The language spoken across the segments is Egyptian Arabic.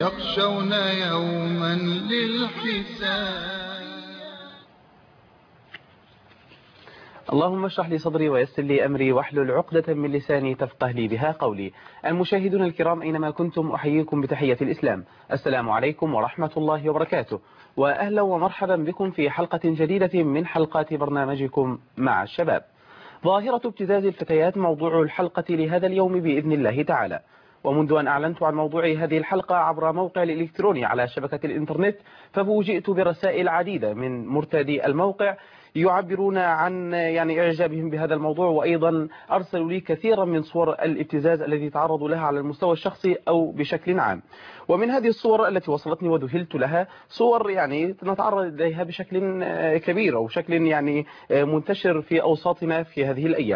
يخشون يوما للحساب اللهم اشرح لي صدري ويسر لي أمري واحلل عقدة من لساني تفقه لي بها قولي المشاهدون الكرام أينما كنتم أحييكم بتحية الإسلام السلام عليكم ورحمة الله وبركاته وأهلا ومرحبا بكم في حلقة جديدة من حلقات برنامجكم مع الشباب ظاهرة ابتزاز الفتيات موضوع الحلقة لهذا اليوم بإذن الله تعالى ومنذ أن أعلنت عن موضوع هذه الحلقة عبر موقع الإلكتروني على شبكة الإنترنت ففوجئت برسائل عديدة من مرتادي الموقع يعبرون عن يعني إعجابهم بهذا الموضوع وأيضا أرسلوا لي كثيرا من صور الابتزاز التي تعرضوا لها على المستوى الشخصي أو بشكل عام ومن هذه الصور التي وصلتني وذهلت لها صور يعني نتعرض إليها بشكل كبير أو بشكل يعني منتشر في أوساطنا في هذه الأيام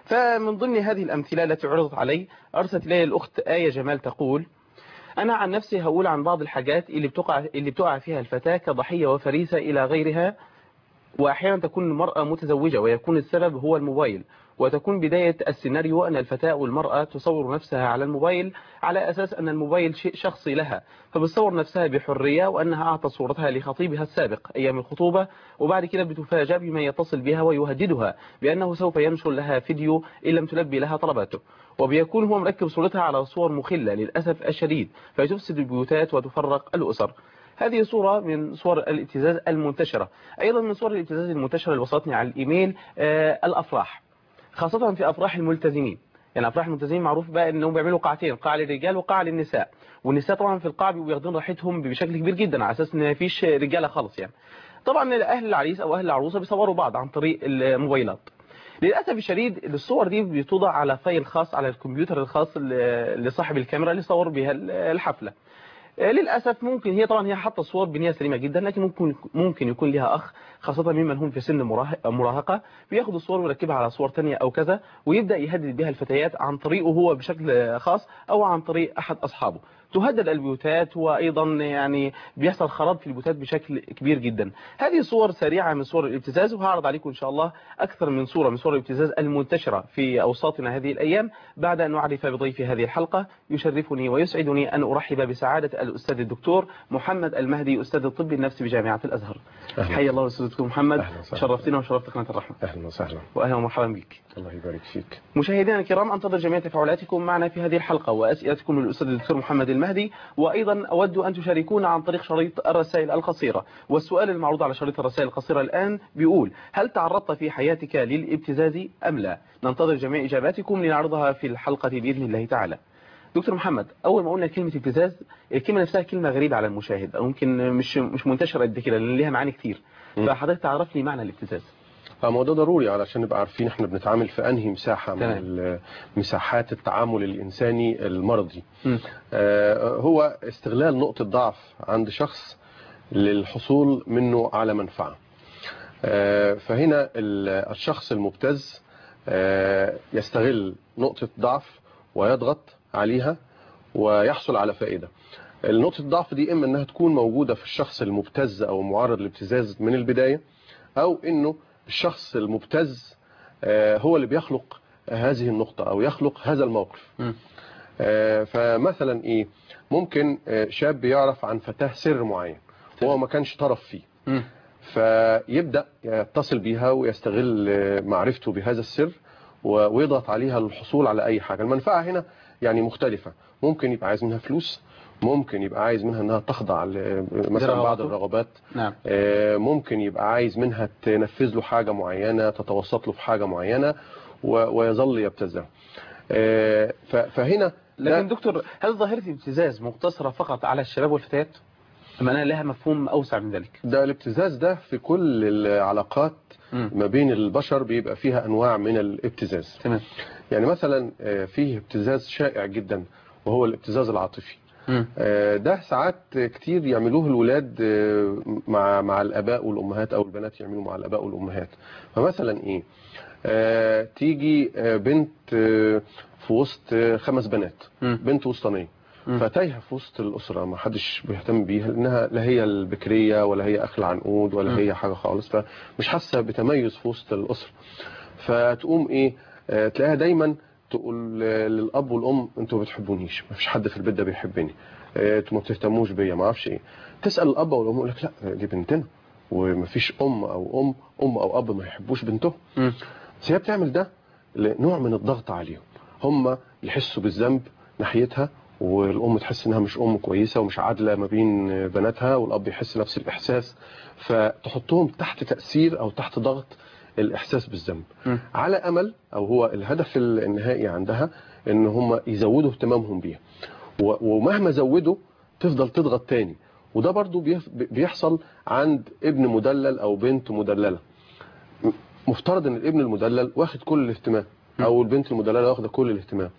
فمن ضمن هذه الأمثلة التي عرضت علي أرسلت إلي الأخت آية جمال تقول أنا عن نفسي هقول عن بعض الحاجات اللي بتقع, اللي بتقع فيها الفتاة كضحية وفريسة إلى غيرها وأحيانا تكون المرأة متزوجة ويكون السبب هو الموبايل وتكون بداية السيناريو أن الفتاة والمرأة تصور نفسها على الموبايل على أساس أن الموبايل شيء شخصي لها فبتصور نفسها بحرية وأنها أعطت صورتها لخطيبها السابق أيام الخطوبة وبعد كده بتفاجأ بما يتصل بها ويهددها بأنه سوف ينشر لها فيديو إن لم تلبي لها طلباته وبيكون هو مركب صورتها على صور مخلة للأسف الشديد فتفسد البيوتات وتفرق الأسر هذه صورة من صور الابتزاز المنتشرة أيضا من صور الابتزاز المنتشرة اللي وصلتني على الإيميل آه الأفراح خاصة في أفراح الملتزمين يعني أفراح الملتزمين معروف بقى أنهم بيعملوا قاعتين قاعة للرجال وقاعة للنساء والنساء طبعا في القاعة بيبقوا ياخدون راحتهم بشكل كبير جدا على أساس أن ما فيش رجالة خالص يعني طبعا أهل العريس أو أهل العروسة بيصوروا بعض عن طريق الموبايلات للأسف الشديد الصور دي بتوضع على فايل خاص على الكمبيوتر الخاص لصاحب الكاميرا اللي صور بها الحفلة للأسف ممكن هي طبعا هي حاطه صور بنية سليمة جدا لكن ممكن ممكن يكون لها أخ خاصة ممن هم في سن مراهقة بياخد الصور ويركبها على صور تانية أو كذا ويبدأ يهدد بها الفتيات عن طريقه هو بشكل خاص أو عن طريق أحد أصحابه تهدد البيوتات وأيضا يعني بيحصل خراب في البيوتات بشكل كبير جدا هذه صور سريعة من صور الابتزاز وهعرض عليكم إن شاء الله أكثر من صورة من صور الابتزاز المنتشرة في أوساطنا هذه الأيام بعد أن أعرف بضيف هذه الحلقة يشرفني ويسعدني أن أرحب بسعادة الأستاذ الدكتور محمد المهدي أستاذ الطب النفسي بجامعة الأزهر حيا الله أستاذ الدكتور محمد شرفتنا وشرفت قناة الرحمة أهلا وسهلا وأهلا ومرحبا بك الله يبارك فيك مشاهدينا الكرام أنتظر جميع تفاعلاتكم معنا في هذه الحلقة وأسئلتكم للأستاذ الدكتور محمد المهدي وأيضا أود أن تشاركونا عن طريق شريط الرسائل القصيرة والسؤال المعروض على شريط الرسائل القصيرة الآن بيقول هل تعرضت في حياتك للابتزاز أم لا ننتظر جميع إجاباتكم لنعرضها في الحلقة بإذن الله تعالى دكتور محمد أول ما قلنا كلمة ابتزاز الكلمة نفسها كلمة غريبة على المشاهد أو ممكن مش مش منتشرة قد كده لأن ليها معاني كتير فحضرتك تعرف لي معنى الابتزاز ما ده ضروري علشان نبقى عارفين احنا بنتعامل في انهي مساحة من مساحات التعامل الانساني المرضي آه هو استغلال نقطة ضعف عند شخص للحصول منه على منفعة آه فهنا الشخص المبتز آه يستغل نقطة ضعف ويضغط عليها ويحصل على فائدة النقطة الضعف دي اما انها تكون موجودة في الشخص المبتز او معرض للابتزاز من البداية او انه الشخص المبتز هو اللي بيخلق هذه النقطة أو يخلق هذا الموقف فمثلا إيه ممكن شاب يعرف عن فتاة سر معين وهو ما كانش طرف فيه فيبدأ يتصل بيها ويستغل معرفته بهذا السر ويضغط عليها للحصول على أي حاجة المنفعة هنا يعني مختلفة ممكن يبقى عايز منها فلوس ممكن يبقى عايز منها انها تخضع مثلا بعض الرغبات نعم. ممكن يبقى عايز منها تنفذ له حاجة معينة تتوسط له في حاجة معينة ويظل يبتزها فهنا لكن دكتور هل ظاهرة الابتزاز مقتصرة فقط على الشباب والفتيات أم أنها لها مفهوم أوسع من ذلك ده الابتزاز ده في كل العلاقات م. ما بين البشر بيبقى فيها أنواع من الابتزاز تمام. يعني مثلا فيه ابتزاز شائع جدا وهو الابتزاز العاطفي ده ساعات كتير يعملوه الولاد مع مع الاباء والامهات او البنات يعملوا مع الاباء والامهات فمثلا ايه آه تيجي بنت في وسط خمس بنات بنت وسطانيه فتايهه في وسط الاسره ما حدش بيهتم بيها لانها لا هي البكريه ولا هي اخ العنقود ولا هي حاجه خالص فمش حاسه بتميز في وسط الاسره فتقوم ايه آه تلاقيها دايما تقول للاب والام انتوا ما بتحبونيش ما فيش حد في البيت ده بيحبني آه، انتوا ما بتهتموش بيا ما اعرفش ايه تسال الاب والام يقول لك لا دي بنتنا ومفيش ام او ام ام او اب ما يحبوش بنتهم مم. بس هي بتعمل ده لنوع من الضغط عليهم هم يحسوا بالذنب ناحيتها والام تحس انها مش ام كويسه ومش عادله ما بين بناتها والاب يحس نفس الاحساس فتحطهم تحت تاثير او تحت ضغط الاحساس بالذنب مم. على امل او هو الهدف النهائي عندها ان هم يزودوا اهتمامهم بيها و- ومهما زودوا تفضل تضغط تاني وده برضو بيف- بيحصل عند ابن مدلل او بنت مدلله مفترض ان الابن المدلل واخد كل الاهتمام او البنت المدلله واخده كل الاهتمام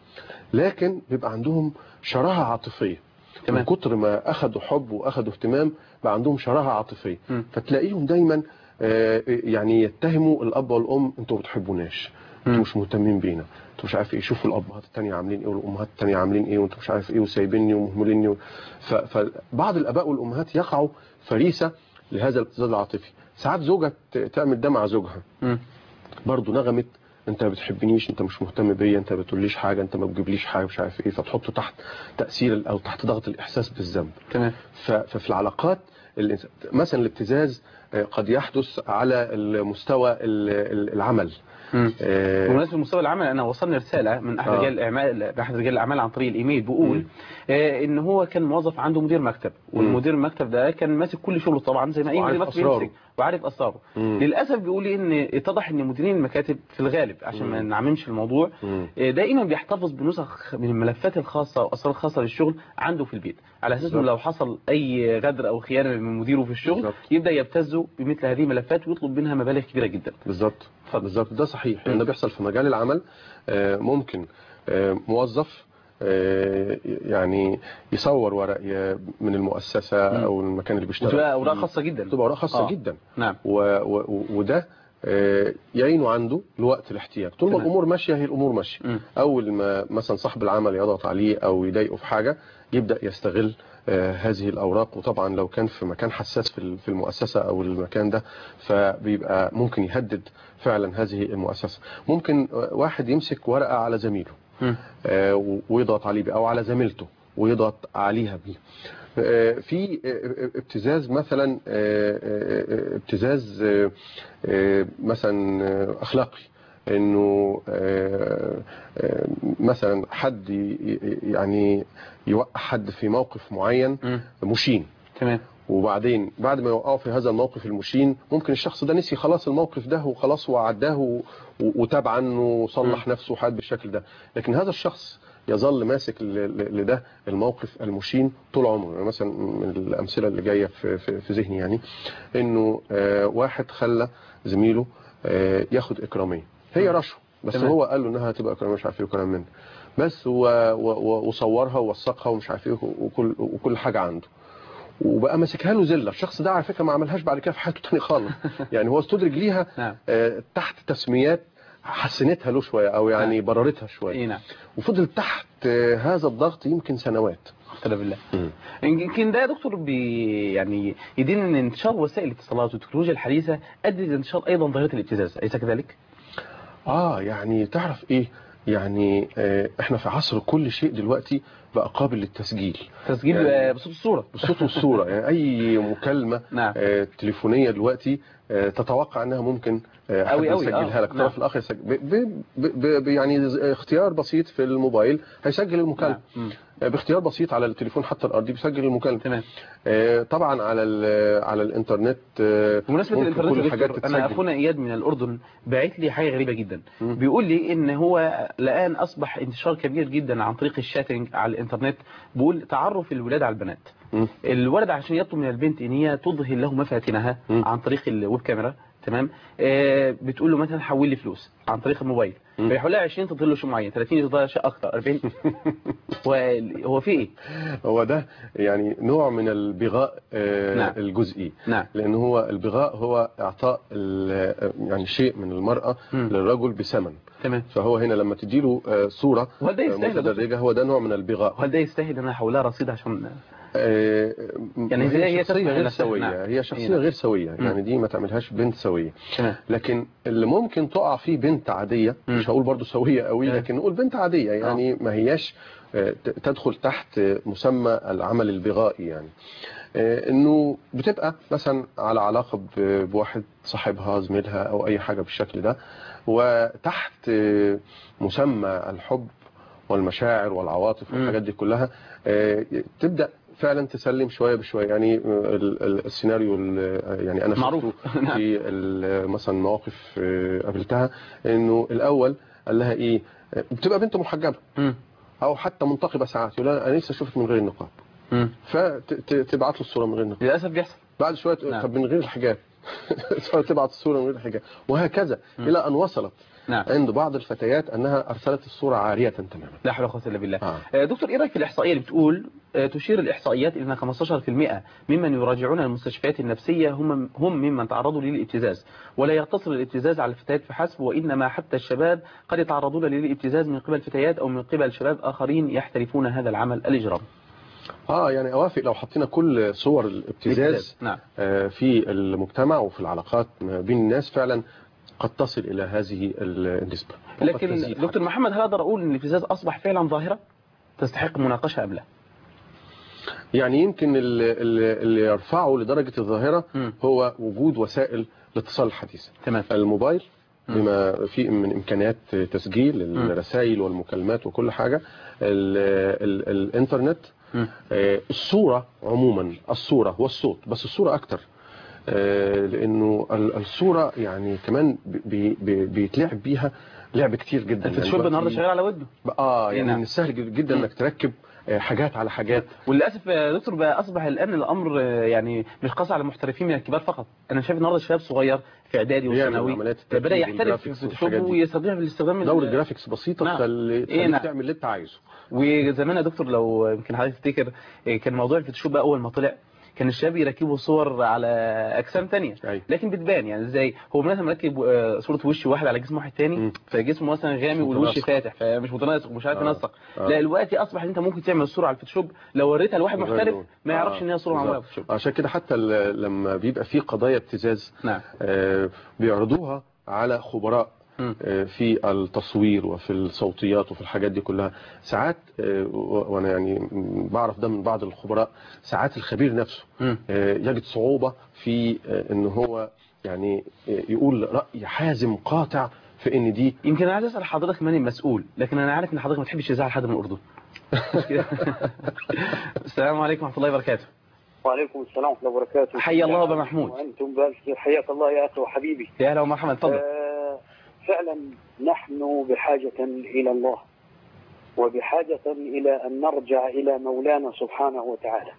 لكن بيبقى عندهم شراهه عاطفيه تمام. من كتر ما اخدوا حب واخدوا اهتمام بقى عندهم شراهه عاطفيه مم. فتلاقيهم دايما آه، يعني يتهموا الاب والام انتوا ما بتحبوناش انتوا مم. مش مهتمين بينا انتوا مش عارف ايه شوفوا الابهات التانية عاملين ايه والامهات التانية عاملين ايه وانتوا مش عارف ايه وسايبيني ومهمليني و... ف... فبعض الاباء والامهات يقعوا فريسه لهذا الابتزاز العاطفي ساعات زوجة ت- تعمل ده مع زوجها مم. برضه نغمت انت ما بتحبنيش انت مش مهتم بيا انت ما بتقوليش حاجه انت ما بتجيبليش حاجه مش عارف ايه فتحطه تحت تاثير ال- او تحت ضغط الاحساس بالذنب تمام ف- ففي العلاقات الإنس- مثلا الابتزاز آه، قد يحدث على المستوى ال- ال- العمل مم. آه، بمناسبة مستوى العمل انا وصلني رساله من احد آه. رجال الاعمال احد رجال الاعمال عن طريق الايميل بيقول مم. آه ان هو كان موظف عنده مدير مكتب والمدير المكتب ده كان ماسك كل شغله طبعا زي ما اي وعارف مدير مكتب أسراره. يمسك وعارف اسراره مم. للاسف بيقول لي ان اتضح ان مديرين المكاتب في الغالب عشان ما مم. نعممش الموضوع مم. آه، دائما بيحتفظ بنسخ من الملفات الخاصه واسرار خاصه للشغل عنده في البيت على اساس انه بالظبط. لو حصل اي غدر او خيانه من مديره في الشغل بالظبط. يبدا يبتزه بمثل هذه الملفات ويطلب منها مبالغ كبيره جدا بالظبط اتفضل. بالظبط ده صحيح مم. لان ده بيحصل في مجال العمل آه، ممكن آه، موظف آه، يعني يصور ورق ي- من المؤسسه مم. او المكان اللي بيشتغل وتبقى اوراق فيه. خاصه جدا بتبقى اوراق خاصه آه. جدا نعم و و وده آه، يعينه عنده لوقت الاحتياج طول ما تمام. الامور ماشيه هي الامور ماشيه مم. اول ما مثلا صاحب العمل يضغط عليه او يضايقه في حاجه يبدا يستغل آه، هذه الاوراق وطبعا لو كان في مكان حساس في ال- في المؤسسه او المكان ده فبيبقى ممكن يهدد فعلا هذه المؤسسه ممكن آه، واحد يمسك ورقه على زميله مم. آه، و- ويضغط عليه بيه او على زميلته ويضغط عليها بيه آه، في آه، ابتزاز مثلا آه، آه، ابتزاز آه، آه، مثلا آه، اخلاقي انه آه، آه، مثلا حد ي- ي- يعني يوقع حد في موقف معين مم. مشين تمام وبعدين بعد ما يوقعوا في هذا الموقف المشين ممكن الشخص ده نسي خلاص الموقف ده وخلاص وعداه و- وتاب عنه وصلح نفسه وحاد بالشكل ده لكن هذا الشخص يظل ماسك ل- ل- لده الموقف المشين طول عمره يعني مثلا من الامثله اللي جايه في, في, في ذهني يعني انه آه، واحد خلى زميله آه، ياخد اكراميه هي رشوه بس تمام. هو قال له انها هتبقى اكراميه مش عارف ايه وكلام من ده بس و- و- و- وصورها ووثقها ومش عارف ايه وكل وكل حاجه عنده وبقى ماسكها له زله الشخص ده على فكره ما عملهاش بعد كده في حياته تاني خالص يعني هو استدرج ليها نعم آه، تحت تسميات حسنتها له شويه او يعني بررتها شويه اي نعم وفضل تحت آه، هذا الضغط يمكن سنوات اقسم بالله يمكن ده يا دكتور بي يعني يدين ان انتشار وسائل الاتصالات والتكنولوجيا الحديثه ادت لانتشار ايضا ظاهره الابتزاز اليس كذلك؟ اه يعني تعرف ايه يعني آه، احنا في عصر كل شيء دلوقتي بقى قابل للتسجيل تسجيل يعني- آه، بصوت الصوره بالصوت والصوره يعني اي مكالمه نعم آه، تليفونيه دلوقتي آه، تتوقع انها ممكن آه، حد أوي أوي، يسجلها آه، لك نعم. الطرف الاخر يسجل ب- ب- ب- ب- يعني ز- اختيار بسيط في الموبايل هيسجل المكالمه نعم. مم. آه، باختيار بسيط على التليفون حتى الارضي بيسجل المكالمه تمام آه، طبعا على ال- على الانترنت آه، بمناسبة ممكن الانترنت كل يا الحاجات دكتور، انا تتسجل. اخونا اياد من الاردن باعت لي حاجه غريبه جدا مم. بيقول لي ان هو الان اصبح انتشار كبير جدا عن طريق الشاتنج على الانترنت بيقول تعرف الولاد على البنات مم. الولد عشان يطلب من البنت ان هي تظهر له مفاتنها مم. عن طريق الويب كاميرا تمام آه بتقول له مثلا حول لي فلوس عن طريق الموبايل مم. فيحول لها 20 تظهر له شيء معين 30 تظهر شيء اكتر 40 هو هو في ايه هو ده يعني نوع من البغاء آه، نعم. الجزئي نعم لان هو البغاء هو اعطاء ال- يعني شيء من المراه مم. للرجل بثمن تمام فهو هنا لما تديله آه، صوره وهل ده آه، يستاهل يا دكتور؟ متدرجه هو ده نوع من البغاء وهل ده يستاهل ان انا احولها رصيد عشان آه، يعني زي هي شخصية تفهم غير نفسها، سوية نعم. هي شخصية نعم. غير سوية مم. يعني دي ما تعملهاش بنت سوية تمام لكن اللي ممكن تقع فيه بنت عادية مم. مش هقول برضو سوية قوي آه. لكن نقول بنت عادية يعني ما هياش آه، ت- تدخل تحت مسمى العمل البغائي يعني آه، انه بتبقى مثلا على علاقة ب- بواحد صاحبها زميلها او اي حاجة بالشكل ده وتحت آه، مسمى الحب والمشاعر والعواطف مم. والحاجات دي كلها آه، تبدأ فعلا تسلم شوية بشوية يعني آه، ال- ال- السيناريو ال- يعني انا معروف. شفته نعم. في ال- مثلا مواقف آه، قابلتها انه الاول قال لها ايه آه، بتبقى بنت محجبه مم. او حتى منتقبه ساعات يقول لها انا نفسي اشوفك من غير النقاب مم. فتبعت له الصوره من غير النقاب للاسف بيحصل بعد شويه تقول نعم. طب من غير الحجاب تبعت الصوره من غير الحجاب وهكذا مم. الى ان وصلت نعم عند بعض الفتيات انها ارسلت الصوره عاريه تماما لا حول ولا قوه الا بالله آه. آه، دكتور ايه رايك في الاحصائيه اللي بتقول آه، تشير الاحصائيات الى ان 15% ممن يراجعون المستشفيات النفسيه هم هم ممن تعرضوا للابتزاز ولا يقتصر الابتزاز على الفتيات فحسب وانما حتى الشباب قد يتعرضون للابتزاز من قبل فتيات او من قبل شباب اخرين يحترفون هذا العمل الاجرام اه يعني اوافق لو حطينا كل صور الابتزاز نعم آه، في المجتمع وفي العلاقات ما بين الناس فعلا قد تصل الى هذه النسبه وقد لكن تزيد دكتور محمد هل اقدر اقول ان الابتزاز اصبح فعلا ظاهره تستحق مناقشه ام لا يعني يمكن اللي, اللي يرفعه لدرجة الظاهرة مم. هو وجود وسائل الاتصال الحديثة تمام الموبايل مم. بما فيه من إمكانيات تسجيل الرسائل والمكالمات وكل حاجة ال ال الإنترنت مم. آه، الصورة عموما الصورة والصوت بس الصورة أكتر آه، لأنه ال- الصورة يعني كمان بي بي بيتلعب بيها لعب كتير جدا الفوتوشوب يعني النهارده دلوقتي- شغال على ودنه اه إيه يعني نعم. من السهل جدا مم. انك تركب آه، حاجات على حاجات وللاسف يا دكتور بقى اصبح الان الامر آه، يعني مش قاصر على المحترفين من الكبار فقط انا شايف النهارده شباب صغير في اعدادي بيعمل وثانوي عمليات التركيب بدا يحترف في والجرافيكس الفوتوشوب والحاجات دي. ويستطيع بالاستخدام دور ال- الجرافيكس بسيطة نعم. تخلي إيه تخليك نعم. تعمل اللي انت عايزه وزمان يا دكتور لو يمكن حضرتك تفتكر آه، كان موضوع الفوتوشوب بقى اول ما طلع كان الشباب يركبوا صور على اجسام تانية أيوة. لكن بتبان يعني ازاي هو مثلا مركب آه، صوره وش واحد على جسم واحد تاني مم. فجسمه مثلا غامق مش والوش متناسق. فاتح فمش متناسق ومش عارف آه. ينسق آه. لا دلوقتي اصبح ان انت ممكن تعمل الصوره على الفوتوشوب لو وريتها لواحد غير محترف لون. ما يعرفش آه، ان هي صوره معموله على بالظبط. الفوتوشوب عشان كده حتى ال- لما بيبقى في قضايا ابتزاز نعم آه، بيعرضوها على خبراء مم. آه، في التصوير وفي الصوتيات وفي الحاجات دي كلها ساعات آه، و- وانا يعني بعرف ده من بعض الخبراء ساعات الخبير نفسه مم. آه، يجد صعوبة في آه، ان هو يعني آه، يقول رأي حازم قاطع في ان دي يمكن انا عايز اسال حضرتك من المسؤول لكن انا عارف ان حضرتك ما تحبش تزعل حد من الاردن مش كده؟ السلام عليكم ورحمه الله وبركاته وعليكم السلام ورحمة الله وبركاته حي الله أبا محمود. وأنتم بألف حياك الله يا أخي وحبيبي يا اهلا ومرحبا اتفضل آه فعلا نحن بحاجة إلى الله وبحاجة إلى أن نرجع إلى مولانا سبحانه وتعالى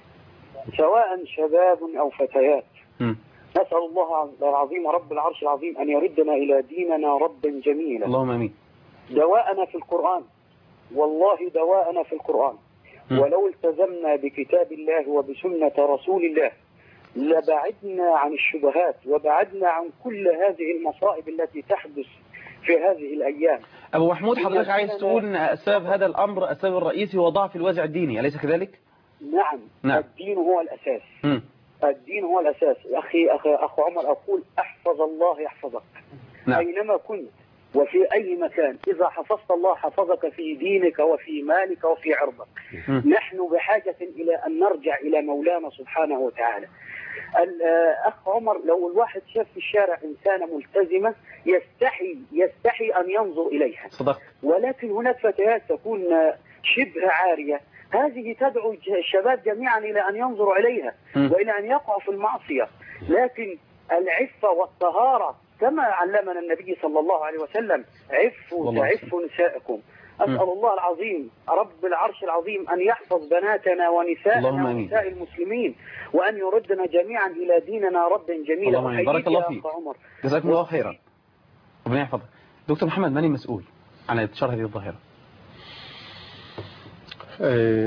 سواء شباب أو فتيات مم. نسأل الله العظيم رب العرش العظيم أن يردنا إلى ديننا ردا جميلا اللهم امين دواءنا في القرآن والله دواءنا في القرآن مم. ولو التزمنا بكتاب الله وبسنة رسول الله لبعدنا عن الشبهات وبعدنا عن كل هذه المصائب التي تحدث في هذه الأيام ابو محمود هي حضرتك عايز فعلا- تقول ان سبب هذا الامر السبب الرئيسي هو ضعف الوازع الديني اليس كذلك نعم, نعم. الدين هو الأساس مم. الدين هو الأساس أخي أخي أخو عمر أقول احفظ الله يحفظك نعم أينما كنت وفي أي مكان إذا حفظت الله حفظك في دينك وفي مالك وفي عرضك مم. نحن بحاجة إلى أن نرجع إلى مولانا سبحانه وتعالى ال- آه، أخ عمر لو الواحد شاف في الشارع إنسانة ملتزمة يستحي يستحي أن ينظر إليها صدقت ولكن هناك فتيات تكون آه، شبه عارية هذه تدعو ج- الشباب جميعا إلى أن ينظروا إليها مم. وإلى أن يقعوا في المعصية لكن العفة والطهارة كما علمنا النبي صلى الله عليه وسلم عفوا والله تعفوا نسائكم أسأل مم. الله العظيم رب العرش العظيم أن يحفظ بناتنا اللهم ونسائنا آمين. ونساء المسلمين وأن يردنا جميعا إلى ديننا ردا جميلا اللهم آمين. بارك أحييك الله يا فيك. أخ عمر جزاكم الله خيرا ربنا يحفظك دكتور محمد من المسؤول عن انتشار هذه الظاهره آه،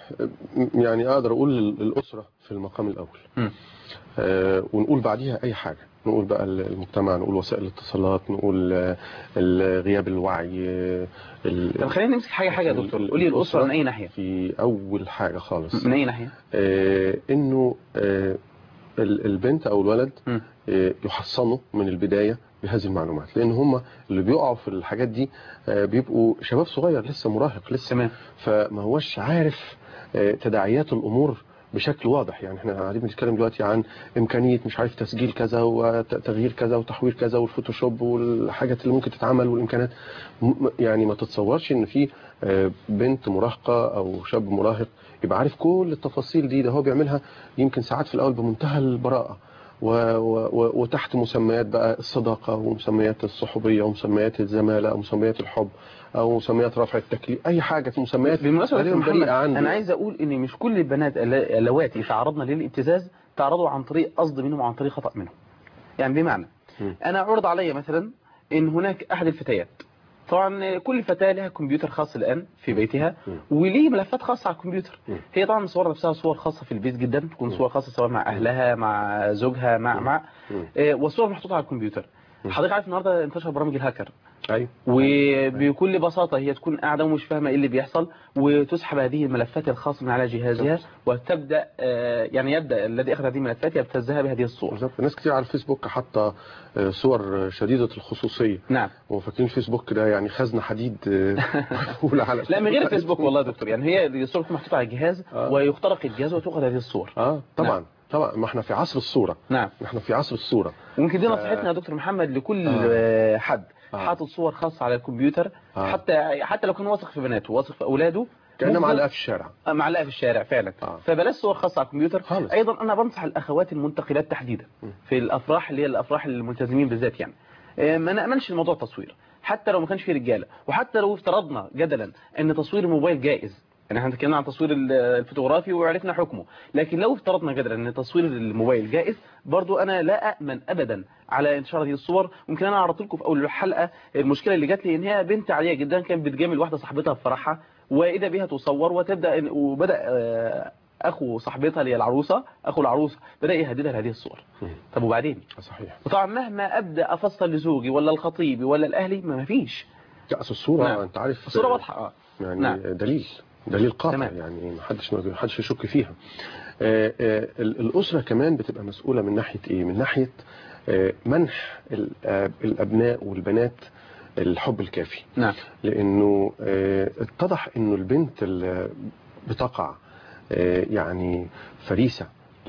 يعني اقدر اقول الاسره في المقام الاول م. آه، ونقول بعديها اي حاجه نقول بقى المجتمع نقول وسائل الاتصالات نقول آه، ال- غياب الوعي آه، ال- طب خلينا نمسك حاجة حاجة يا دكتور ال- قولي الأسرة الأسرة من أي ناحية في اول حاجه خالص من أي ناحية آه، انه آه، ال- البنت او الولد م. آه، يحصنوا من البدايه بهذه المعلومات لان هم اللي بيقعوا في الحاجات دي آه، بيبقوا شباب صغير لسه مراهق لسه تمام فما هوش عارف آه، تداعيات الامور بشكل واضح يعني احنا قاعدين بنتكلم دلوقتي عن امكانيه مش عارف تسجيل كذا وتغيير كذا وتحوير كذا والفوتوشوب والحاجات اللي ممكن تتعمل والامكانيات م- يعني ما تتصورش ان في آه، بنت مراهقه او شاب مراهق يبقى عارف كل التفاصيل دي ده هو بيعملها يمكن ساعات في الاول بمنتهى البراءه و و و وتحت مسميات بقى الصداقه ومسميات الصحوبيه ومسميات الزماله ومسميات الحب او مسميات رفع التكليف اي حاجه في مسميات بالمناسبة يا غالباً دكتور محمد بريئة عنده. أنا عايز أقول إن مش كل البنات الل- اللواتي تعرضن للابتزاز تعرضوا عن طريق قصد منهم وعن طريق خطأ منهم يعني بمعنى م. أنا عرض علي مثلا إن هناك أحد الفتيات طبعا كل فتاة لها كمبيوتر خاص الآن في بيتها م. وليه ملفات خاصة على الكمبيوتر م. هي طبعا صور نفسها صور خاصة في البيت جدا تكون صور خاصة سواء مع أهلها مع زوجها مع مع م. آه، وصور محطوطة على الكمبيوتر حضرتك عارف النهارده انتشر برامج الهاكر ايوه وبكل بساطة هي تكون قاعدة ومش فاهمة ايه اللي بيحصل وتسحب هذه الملفات الخاصة من على جهازها وتبدأ آه، يعني يبدأ الذي أخذ هذه الملفات يبتزها بهذه الصور بالظبط ناس كتير على الفيسبوك حاطه آه، صور شديده الخصوصيه نعم وفاكرين الفيسبوك ده يعني خزنه حديد آه، مقفولة على لا من غير الفيسبوك والله يا دكتور يعني هي الصور تكون محطوطة على الجهاز آه. ويخترق الجهاز وتؤخذ هذه الصور اه طبعا نعم. طبعا ما احنا في عصر الصوره نعم احنا في عصر الصوره وممكن دي ف- نصيحتنا يا دكتور محمد لكل آه. آه، حد آه. حاطط صور خاصة على الكمبيوتر آه. حتى حتى لو كان واثق في بناته واثق في أولاده كانها ممكن- معلقه في الشارع معلقه في الشارع فعلا آه. فبلاش صور خاصه على الكمبيوتر خالص. ايضا انا بنصح الاخوات المنتقلات تحديدا في الافراح اللي هي الافراح الملتزمين بالذات يعني آه، ما نامنش الموضوع تصوير حتى لو ما كانش فيه رجاله وحتى لو افترضنا جدلا ان تصوير الموبايل جائز يعني احنا اتكلمنا عن تصوير ال- الفوتوغرافي وعرفنا حكمه لكن لو افترضنا جدلا ان تصوير الموبايل جائز برضو انا لا امن ابدا على انتشار هذه الصور ممكن انا عرضت لكم في اول الحلقه المشكله اللي جات لي ان هي بنت عاديه جدا كانت بتجامل واحده صاحبتها في فرحها واذا بها تصور وتبدا إن- وبدا آه، اخو صاحبتها اللي هي العروسه اخو العروسه بدا يهددها بهذه الصور طب وبعدين صحيح وطبعا مهما ابدا افصل لزوجي ولا الخطيب ولا الاهلي ما فيش لا أصل الصوره نعم. انت عارف الصوره واضحه اه يعني نعم. دليل دليل قاطع تمام. يعني ما حدش ما حدش يشك فيها آه، آه، ال- الاسره كمان بتبقى مسؤوله من ناحيه ايه من ناحيه آه، منح ال- آه، الابناء والبنات الحب الكافي نعم لانه آه، اتضح انه البنت اللي بتقع آه، يعني فريسه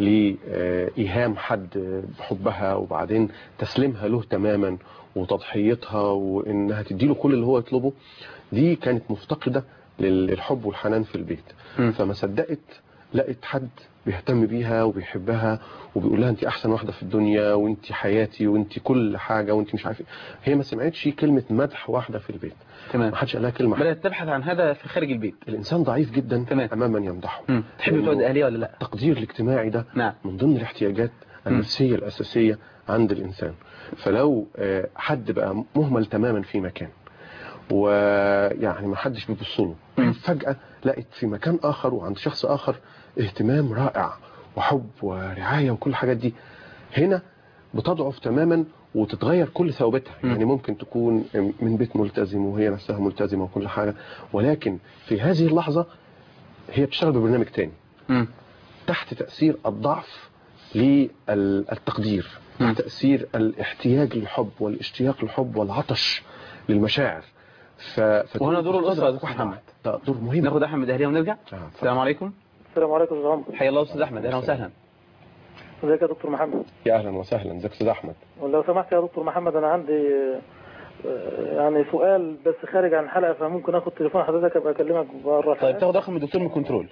لايهام حد بحبها وبعدين تسليمها له تماما وتضحيتها وانها تديله كل اللي هو يطلبه دي كانت مفتقده للحب والحنان في البيت مم. فما صدقت لقت حد بيهتم بيها وبيحبها وبيقول لها انت احسن واحده في الدنيا وانت حياتي وانت كل حاجه وانت مش عارف ايه هي ما سمعتش كلمه مدح واحده في البيت تمام ما حدش قال لها كلمه حلوة. بدات تبحث عن هذا في خارج البيت الانسان ضعيف جدا تمام. امام من يمدحه مم. تحب تقعد اهليه ولا لا التقدير الاجتماعي ده نعم من ضمن الاحتياجات النفسيه الاساسيه عند الانسان فلو آه، حد بقى مهمل تماما في مكان ويعني ما حدش بيبص له مم. فجاه لقيت في مكان اخر وعند شخص اخر اهتمام رائع وحب ورعايه وكل الحاجات دي هنا بتضعف تماما وتتغير كل ثوابتها مم. يعني ممكن تكون من بيت ملتزم وهي نفسها ملتزمه وكل حاجه ولكن في هذه اللحظه هي بتشتغل ببرنامج تاني مم. تحت تأثير الضعف للتقدير مم. تحت تأثير الاحتياج للحب والاشتياق للحب والعطش للمشاعر ف... فتكون وهنا دور الأسرة يا واحدة دكتور واحدة. محمد. ده دور مهم ناخد احمد من اهليه ونرجع آه، اتفضل. السلام عليكم السلام عليكم يا عمرو حيا الله استاذ احمد اهلا وسهلا ازيك يا دكتور محمد يا اهلا وسهلا ازيك يا استاذ احمد ولو سمحت يا دكتور محمد انا عندي آه، يعني سؤال بس خارج عن الحلقه فممكن اخد تليفون حضرتك ابقى اكلمك بره طيب تاخد رقم الدكتور من الكنترول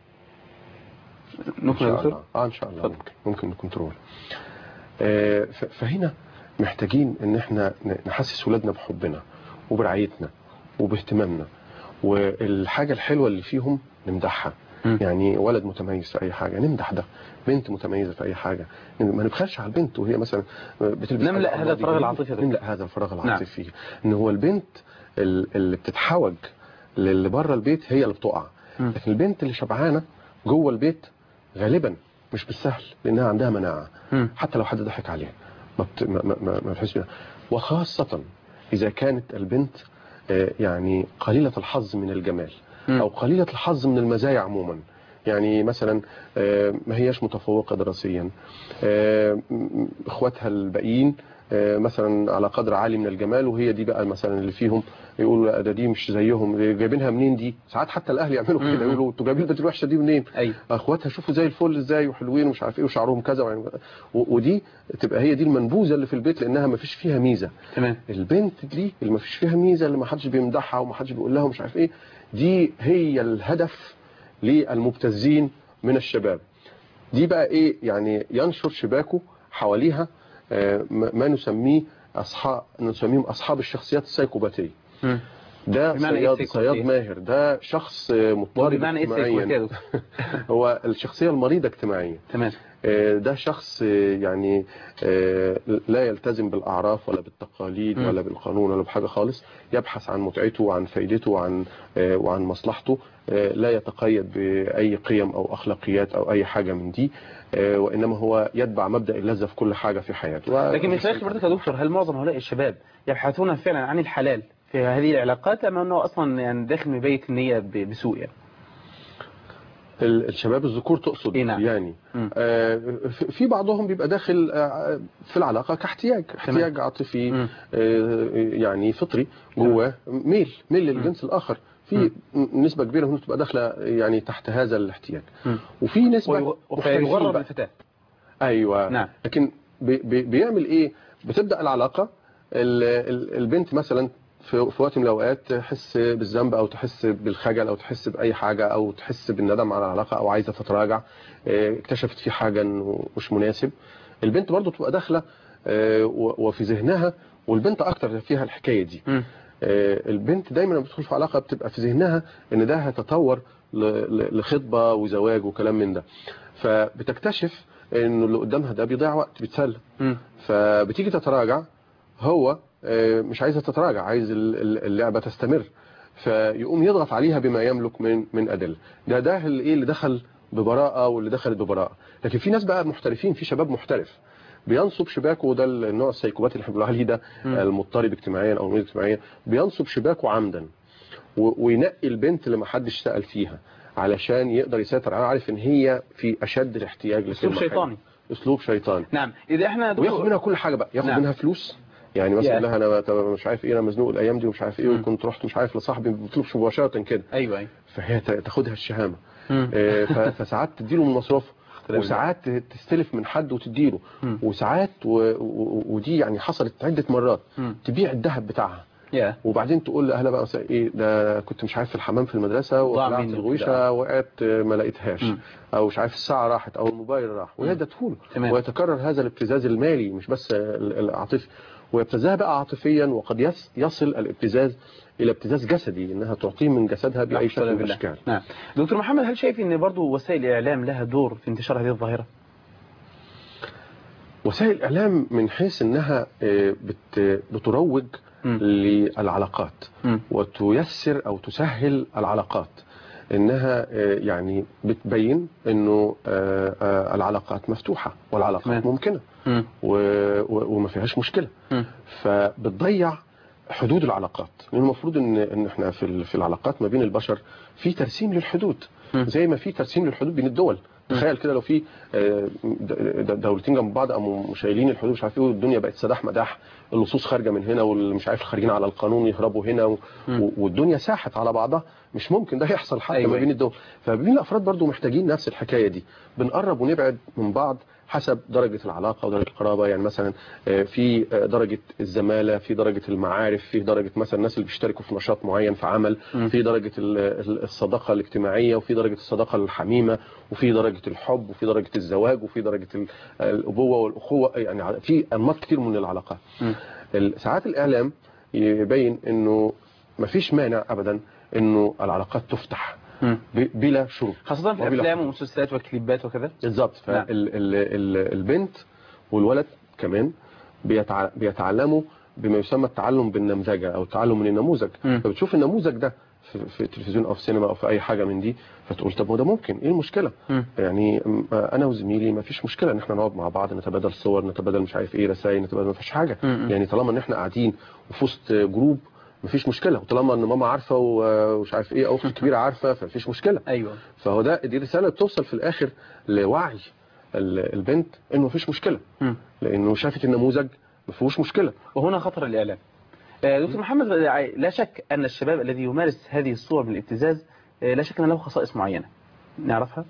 ان نكمل يا شاء دكتور الله اه ان شاء الله اتفضل. ممكن ممكن نكنترول آه ف- فهنا محتاجين ان احنا ن- نحسس ولادنا بحبنا وبرعايتنا وباهتمامنا والحاجه الحلوه اللي فيهم نمدحها مم. يعني ولد متميز في اي حاجه نمدح ده بنت متميزه في اي حاجه ما نبخلش على البنت وهي مثلا بتلبس نملأ حاجة هذا الفراغ جميلة. العاطفي يا دكتور. نملا هذا الفراغ العاطفي فيه ان هو البنت ال- اللي بتتحوج للي بره البيت هي اللي بتقع مم. لكن البنت اللي شبعانه جوه البيت غالبا مش بالسهل لانها عندها مناعه مم. حتى لو حد ضحك عليها ما بت... ما ما ما ما بتحس بيها وخاصه اذا كانت البنت آه، يعني قليله الحظ من الجمال مم. او قليله الحظ من المزايا عموما يعني مثلا آه، ما هياش متفوقه دراسيا آه، م- اخواتها الباقيين آه، مثلا على قدر عالي من الجمال وهي دي بقى مثلا اللي فيهم يقولوا لا ده دي مش زيهم دي جايبينها منين دي ساعات حتى الاهل يعملوا مم. كده يقولوا انتوا جايبين البنت الوحشه دي منين ايوه اخواتها شوفوا زي الفل ازاي وحلوين ومش عارف ايه وشعرهم كذا وعين- و- ودي تبقى هي دي المنبوذه اللي في البيت لانها ما فيش فيها ميزه تمام البنت دي اللي ما فيش فيها ميزه اللي ما حدش بيمدحها وما حدش بيقول لها ومش عارف ايه دي هي الهدف للمبتزين من الشباب دي بقى ايه يعني ينشر شباكه حواليها آه، ما ما نسميه اصحاب نسميهم اصحاب الشخصيات السايكوباتيه مم. ده بمعنى إيه صياد السايكوباتية؟ صياد ماهر ده شخص آه، مضطرب بمعنى ايه السيكوباتية يا اجتماعيا دكتور؟ هو الشخصيه المريضه اجتماعيا تمام آه، ده شخص آه، يعني آه، لا يلتزم بالأعراف ولا بالتقاليد م. ولا بالقانون ولا بحاجة خالص يبحث عن متعته وعن فايدته وعن آه، وعن مصلحته آه، لا يتقيد بأي قيم أو أخلاقيات أو أي حاجة من دي آه، وإنما هو يتبع مبدأ اللذة في كل حاجة في حياته لكن من خلال خبرتك يا دكتور هل معظم هؤلاء الشباب يبحثون فعلا عن الحلال في هذه العلاقات أم أنه أصلا يعني داخل من بيت النية ب- بسوء يعني ال- الشباب الذكور تقصد إيه نعم. يعني مم. آه، في- في بعضهم بيبقى داخل آه، في العلاقة كاحتياج احتياج عاطفي مم. آه، يعني فطري جواه ميل ميل للجنس الآخر في مم. نسبة كبيرة منهم تبقى داخلة يعني تحت هذا الاحتياج مم. وفي نسبة ويغ- مختلفين فيغرب بقى. الفتاة ايوه نعم. لكن بي بي بيعمل ايه بتبدا العلاقه ال ال البنت مثلا في, في وقت من الاوقات تحس بالذنب او تحس بالخجل او تحس باي حاجه او تحس بالندم على العلاقه او عايزه تتراجع اه، اكتشفت في حاجه انه مش مناسب البنت برضو تبقى داخله اه، و- وفي ذهنها والبنت اكتر فيها الحكايه دي مم. آه، البنت دايما لما بتدخل في علاقه بتبقى في ذهنها ان ده هيتطور ل- ل- لخطبه وزواج وكلام من ده فبتكتشف انه اللي قدامها ده بيضيع وقت بيتسلى مم. فبتيجي تتراجع هو آه، مش عايزه تتراجع عايز ال- ال- اللعبه تستمر فيقوم يضغط عليها بما يملك من من ادله ده ده اللي ايه اللي دخل ببراءه واللي دخلت ببراءه لكن في ناس بقى محترفين في شباب محترف بينصب شباكه وده النوع السيكوباتي اللي احنا بنقول عليه ده مم. المضطرب اجتماعيا او المريض اجتماعيا بينصب شباكه عمدا و- وينقي البنت اللي ما حدش سأل فيها علشان يقدر يسيطر عليها عارف ان هي في اشد الاحتياج أسلوب لكلمة شيطاني حلوة. اسلوب شيطاني نعم إذا إحنا وياخد دكتور منها كل حاجه بقى ياخد نعم. منها فلوس يعني مثلا يا. لها انا طب مش عارف ايه انا مزنوق الايام دي ومش عارف ايه مم. وكنت رحت مش عارف لصاحبي ما بطلبش مباشره كده أيوه أيوه فهي ت- تاخدها الشهامه مم. آه، ف- فساعات تديله من مصروفه بالله. وساعات تستلف من حد وتديله مم. وساعات و... و... ودي يعني حصلت عده مرات مم. تبيع الذهب بتاعها يا وبعدين تقول لاهلها بقى مثلا ايه ده كنت مش عارف في الحمام في المدرسه ضاع وطلعت مني الغويشه كده. وقعت آه، ما لقيتهاش مم. او مش عارف الساعه راحت او الموبايل راح وهي ادته تمام. له ويتكرر هذا الابتزاز المالي مش بس ال- العاطفي ويبتزها بقى عاطفيا وقد يص- يصل الابتزاز الى ابتزاز جسدي انها تعطيه من جسدها باي نعم، شكل من بالله. الاشكال نعم دكتور محمد هل شايف ان برضو وسائل الاعلام لها دور في انتشار هذه الظاهره وسائل الاعلام من حيث انها آه، بت- بتروج مم. للعلاقات مم. وتيسر او تسهل العلاقات انها آه، يعني بتبين انه آه، آه، العلاقات مفتوحه والعلاقات تمام. ممكنه مم. و- و- وما فيهاش مشكله مم. فبتضيع حدود العلاقات لان المفروض ان ان احنا في ال- في العلاقات ما بين البشر في ترسيم للحدود مم. زي ما في ترسيم للحدود بين الدول تخيل كده لو في آه، د- د- دولتين جنب بعض قاموا مشايلين الحدود مش عارف ايه والدنيا بقت سداح مداح اللصوص خارجه من هنا والمش عارف الخارجين على القانون يهربوا هنا و- مم. و- والدنيا ساحت على بعضها مش ممكن ده يحصل حتى أيوة. ما بين الدول فبين الافراد برضو محتاجين نفس الحكايه دي بنقرب ونبعد من بعض حسب درجة العلاقة ودرجة القرابة يعني مثلا آه، في آه، درجة الزمالة في درجة المعارف في درجة مثلا الناس اللي بيشتركوا في نشاط معين في عمل مم. في درجة ال- ال- الصداقة الاجتماعية وفي درجة الصداقة الحميمة وفي درجة الحب وفي درجة الزواج وفي درجة ال- الأبوة والأخوة يعني ع- في أنماط كتير من العلاقات مم. ال- ساعات الإعلام يبين إنه مفيش مانع أبدا إنه العلاقات تفتح مم. ب- بلا شروط خاصه في وبلا الافلام حدود. والمسلسلات والكليبات وكذا بالظبط نعم. فالبنت والولد كمان بيتع- بيتعلموا بما يسمى التعلم بالنمذجه او التعلم من النموذج مم. فبتشوف النموذج ده في, في التلفزيون او في سينما او في اي حاجه من دي فتقول طب ما ده ممكن ايه المشكله مم. يعني م- انا وزميلي ما فيش مشكله ان احنا نقعد مع بعض نتبادل صور نتبادل مش عارف ايه رسائل نتبادل ما فيش حاجه مم. يعني طالما ان احنا قاعدين وفي وسط جروب ما فيش مشكله وطالما ان ماما عارفه و- ومش عارف ايه او اختي الكبيره عارفه فما فيش مشكله ايوه فهو ده دي رساله بتوصل في الاخر لوعي ال- البنت انه مفيش مشكله مم. لانه شافت النموذج ما فيهوش مشكله وهنا خطر الإعلام آه، دكتور محمد لا شك أن الشباب الذي يمارس هذه الصور من الابتزاز آه، لا شك أن له خصائص معينة نعرفها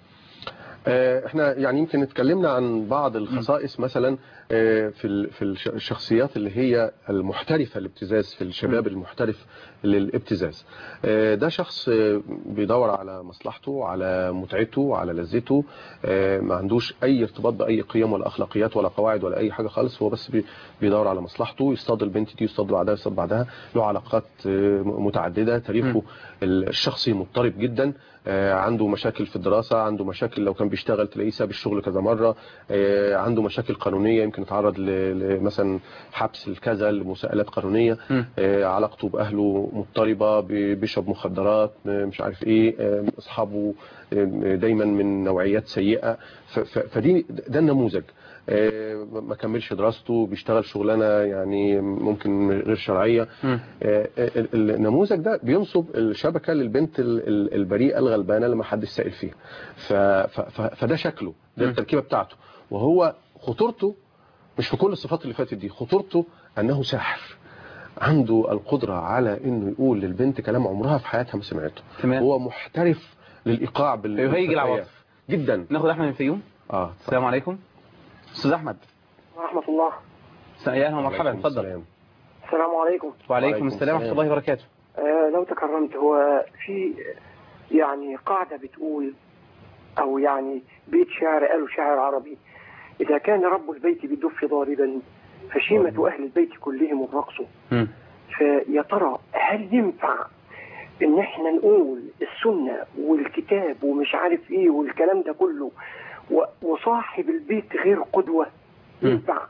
آه، احنا يعني يمكن اتكلمنا عن بعض الخصائص مثلا آه، في ال- في الش- الشخصيات اللي هي المحترفه الابتزاز في الشباب المحترف للابتزاز آه، ده شخص آه، بيدور على مصلحته على متعته على لذته آه، ما عندوش اي ارتباط باي قيم ولا اخلاقيات ولا قواعد ولا اي حاجه خالص هو بس بي- بيدور على مصلحته يصطاد البنت دي يصطاد بعدها يصطاد بعدها له علاقات آه، متعدده تاريخه الشخصي مضطرب جدا آه، عنده مشاكل في الدراسة عنده مشاكل لو كان بيشتغل تلاقيه ساب الشغل كذا مرة آه، عنده مشاكل قانونية يمكن يتعرض ل- لمثلا حبس الكذا لمساءلات قانونية مم. آه، علاقته بأهله مضطربة بي- بيشرب مخدرات آه، مش عارف ايه آه، أصحابه آه، دايما من نوعيات سيئة ف- ف- فدي ده النموذج آه، ما كملش دراسته بيشتغل شغلانة يعني ممكن غير شرعية مم. آه، ال- النموذج ده بينصب الشبكه للبنت ال- ال- البريئه الغلبانه اللي ما حدش سائل فيها ف- ف- ف- فده شكله ده م. التركيبه بتاعته وهو خطورته مش في كل الصفات اللي فاتت دي خطورته انه ساحر عنده القدره على انه يقول للبنت كلام عمرها في حياتها ما سمعته تمام. هو محترف للايقاع بال فيهيج بالفتيات. العواطف. جدا ناخد أحمد من الفيوم اه السلام عليكم أستاذ أحمد ورحمة الله يا أهلا ومرحبا عليكم اتفضل السلام. السلام عليكم وعليكم وعليكم السلام ورحمة السلام. الله وبركاته آه لو تكرمت هو في يعني قاعدة بتقول أو يعني بيت شعر قالوا شاعر عربي إذا كان رب البيت بالدف ضاربا فشيمة أهل البيت كلهم الرقص مم. فيا ترى هل ينفع ان احنا نقول السنة والكتاب ومش عارف ايه والكلام ده كله و- وصاحب البيت غير قدوة مم. ينفع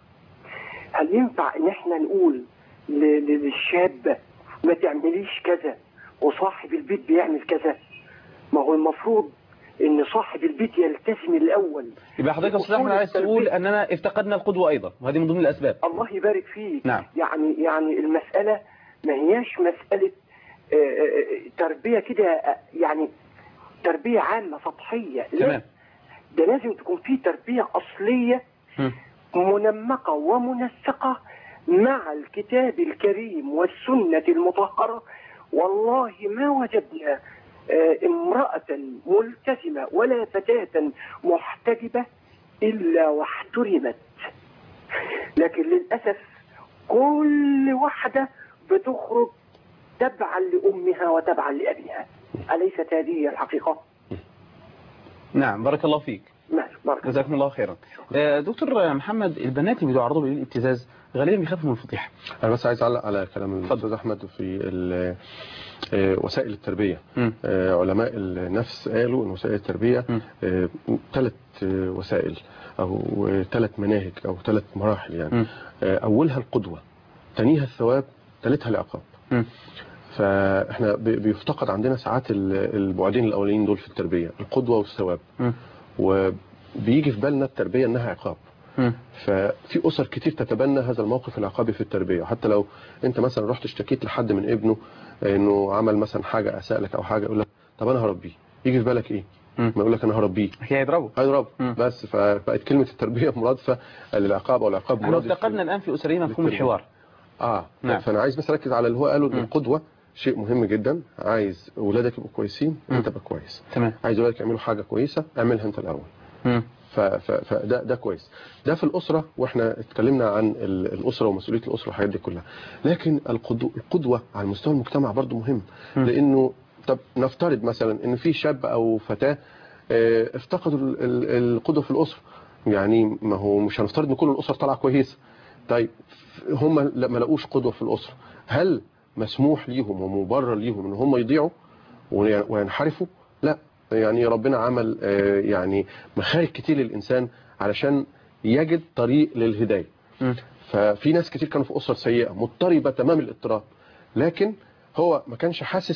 هل ينفع ان احنا نقول ل- ل- للشاب ما تعمليش كذا وصاحب البيت بيعمل كذا ما هو المفروض ان صاحب البيت يلتزم الاول يبقى حضرتك يا أستاذ أحمد عايز تقول أننا افتقدنا القدوة أيضا وهذه من ضمن الأسباب الله يبارك فيك نعم. يعني يعني المسألة ما هياش مسألة آه، آه، تربية كده آه، يعني تربية عامة سطحية لا، تمام ده لازم تكون في تربية أصلية مم. منمقة ومنسقة مع الكتاب الكريم والسنة المطهرة والله ما وجدنا آه، امرأة ملتزمة ولا فتاة محتجبة إلا واحترمت لكن للأسف كل واحدة بتخرج تبعا لأمها وتبعا لأبيها أليست هذه هي الحقيقة؟ نعم بارك الله فيك ماشي بارك الله. جزاكم الله خيرا آه، دكتور محمد البنات اللي بيعرضوا للابتزاز غالبا بيخافوا من الفضيحة انا بس عايز اعلق على كلام اتفضل. الاستاذ احمد في ال- آه، وسائل التربيه مم. آه، علماء النفس قالوا ان وسائل التربيه مم. ثلاث وسائل او ثلاث مناهج او ثلاث مراحل مم. يعني آه، اولها القدوه ثانيها الثواب ثالثها العقاب مم. فاحنا ب- بيفتقد عندنا ساعات ال- البعدين الاولين دول في التربيه القدوه والثواب مم. وبيجي في بالنا التربيه انها عقاب مم. ففي اسر كتير تتبنى هذا الموقف العقابي في التربيه حتى لو انت مثلا رحت اشتكيت لحد من ابنه انه عمل مثلا حاجه اساء لك او حاجه يقول لك طب انا هربيه يجي في بالك ايه مم. ما يقول لك انا هربيه هي يضربوا هيضرب مم. بس فبقت كلمه التربيه مرادفه للعقاب او العقاب احنا مرادف افتقدنا الآن في أسرنا مفهوم للتربية. الحوار اه نعم. فانا عايز بس اركز على اللي هو قاله ان مم. القدوه شيء مهم جدا عايز اولادك يبقوا كويسين مم. انت تبقى كويس تمام عايز اولادك يعملوا حاجه كويسه اعملها انت الاول مم. ف- ف- فده ده كويس ده في الاسره واحنا اتكلمنا عن ال- الاسره ومسؤوليه الاسره والحاجات دي كلها لكن القدو- القدوه على مستوى المجتمع برضو مهم مم. لانه طب نفترض مثلا ان في شاب او فتاه آه، افتقدوا ال- ال- القدوه في الاسره يعني ما هو مش هنفترض ان كل الاسر طالعه كويسه طيب هم ما لقوش قدوه في الاسره هل مسموح ليهم ومبرر ليهم ان هم يضيعوا وي- وينحرفوا لا يعني ربنا عمل آه، يعني مخارج كتير للإنسان علشان يجد طريق للهداية مم. ففي ناس كتير كانوا في أسر سيئة مضطربة تمام الاضطراب لكن هو ما كانش حاسس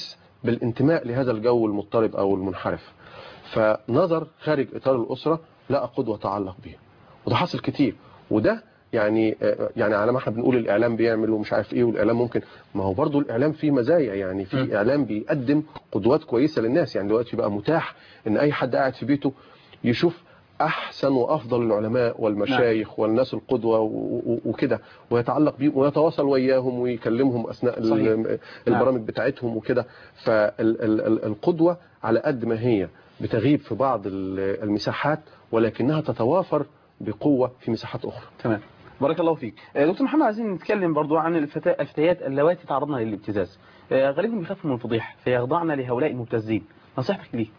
بالانتماء لهذا الجو المضطرب او المنحرف فنظر خارج اطار الاسره لقى قدوه تعلق بيها وده حصل كتير وده يعني آه، يعني على ما احنا بنقول الاعلام بيعمل ومش عارف ايه والاعلام ممكن ما هو برضو الاعلام فيه مزايا يعني في اعلام بيقدم قدوات كويسه للناس يعني دلوقتي بقى متاح ان اي حد قاعد في بيته يشوف احسن وافضل العلماء والمشايخ والناس القدوه و- و- وكده ويتعلق بيهم ويتواصل وياهم ويكلمهم اثناء ال- صحيح. البرامج بتاعتهم وكده فالقدوه على قد ما هي بتغيب في بعض ال- المساحات ولكنها تتوافر بقوه في مساحات اخرى تمام بارك الله فيك آه، دكتور محمد عايزين نتكلم برضو عن الفتا- الفتيات اللواتي تعرضن للابتزاز آه، غالبا بيخافوا من الفضيحه فيخضعن لهؤلاء المبتزين نصيحتك ليه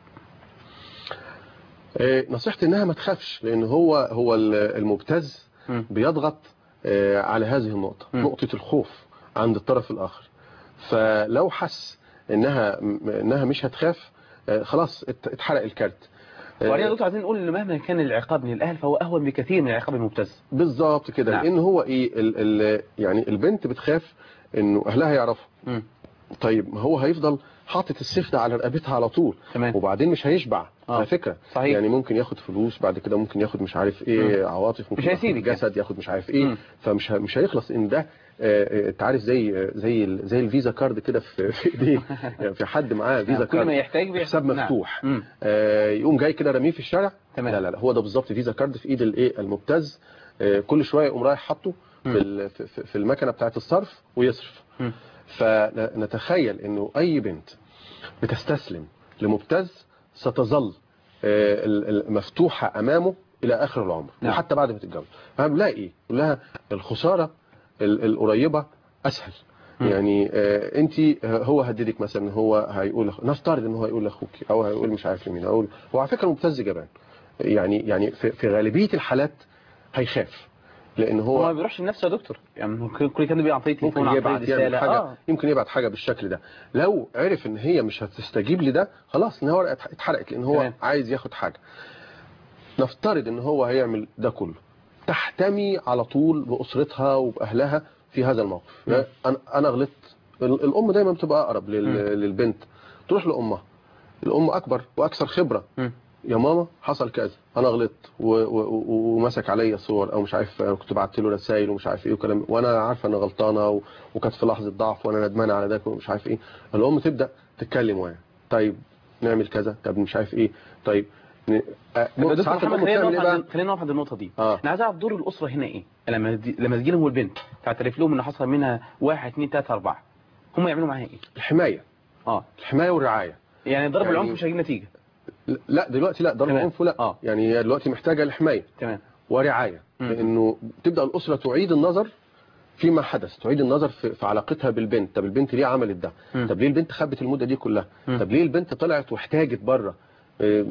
آه، نصيحتي انها ما تخافش لان هو هو ال- المبتز مم. بيضغط آه، على هذه النقطة مم. نقطة الخوف عند الطرف الآخر فلو حس انها م- انها مش هتخاف آه، خلاص ات- اتحرق الكارت آه، وبعدين يا دكتور عايزين نقول ان مهما كان العقاب من الاهل فهو اهون بكثير من العقاب المبتز بالظبط كده نعم. لان هو ايه ال ال يعني البنت بتخاف انه اهلها يعرفوا مم. طيب ما هو هيفضل حاطط السيف ده على رقبتها على طول تمام. وبعدين مش هيشبع آه. على فكره صحيح. يعني ممكن ياخد فلوس بعد كده ممكن ياخد مش عارف ايه مم. عواطف ممكن مش هيسيبك ياخد يعني. جسد ياخد مش عارف ايه مم. فمش ه- مش هيخلص ان ده آه، آه، انت عارف زي زي ال- زي الفيزا كارد كده في في ايديه يعني في حد معاه فيزا نعم، كل كارد ما يحتاج بيحصل. حساب نعم. مفتوح مم. آه، يقوم جاي كده رميه في الشارع تمام. لا لا لا هو ده بالظبط فيزا كارد في ايد الايه المبتز آه، كل شويه يقوم رايح حاطه مم. في ال- في- في- في المكنه بتاعه الصرف ويصرف مم. فنتخيل انه اي بنت بتستسلم لمبتز ستظل آه، ال- ال- مفتوحه امامه الى اخر العمر نعم. وحتى بعد ما تتجوز فهنلاقي ايه يقول لها الخساره ال- القريبه اسهل مم. يعني انت هو هددك مثلا هو هيقول نفترض ان هو هيقول لاخوك او هيقول مش عارف لمين او هو على فكره مبتز جبان يعني يعني في, في غالبيه الحالات هيخاف لان هو ما هو بيروحش لنفسه يا دكتور يعني ممكن كل كان بيبقى عن طريق ممكن تليفون عن طريق يبعت يعمل رساله حاجه اه يمكن يبعت حاجه بالشكل ده لو عرف ان هي مش هتستجيب لده خلاص ان هو اتحرقت لان هو تمام. عايز ياخد حاجه نفترض ان هو هيعمل ده كله تحتمي على طول باسرتها وباهلها في هذا الموقف مم. يعني انا انا غلطت ال- الام دايما بتبقى اقرب لل- مم. للبنت تروح لامها الام اكبر واكثر خبره مم. يا ماما حصل كذا انا غلطت و- و- و- ومسك عليا صور او مش عارف كنت بعت له رسائل ومش عارف ايه وكلام وانا عارفه ان غلطانه و- وكانت في لحظه ضعف وانا ندمانه على ده ومش عارف ايه الام تبدا تتكلم معايا طيب نعمل كذا طب مش عارف ايه طيب ن- آه، طب يا دكتور ساعات محمد الام خلينا بتعمل نقف ايه عند بقى خلينا نقف عند النقطه دي اه انا عايز اعرف دور الاسره هنا ايه لما تجي- لما تجي لهم البنت تعترف لهم ان حصل منها واحد اثنين ثلاثه اربعه هم يعملوا معاها ايه الحمايه اه الحمايه والرعايه يعني ضرب يعني- العنف مش هيجيب نتيجه لا دلوقتي لا ضرب تمام. عنف لا اه يعني هي دلوقتي محتاجه لحمايه تمام ورعايه مم. لانه تبدا الاسره تعيد النظر فيما حدث تعيد النظر في, في علاقتها بالبنت طب البنت ليه عملت ده مم. طب ليه البنت خبت المده دي كلها مم. طب ليه البنت طلعت واحتاجت بره إيه،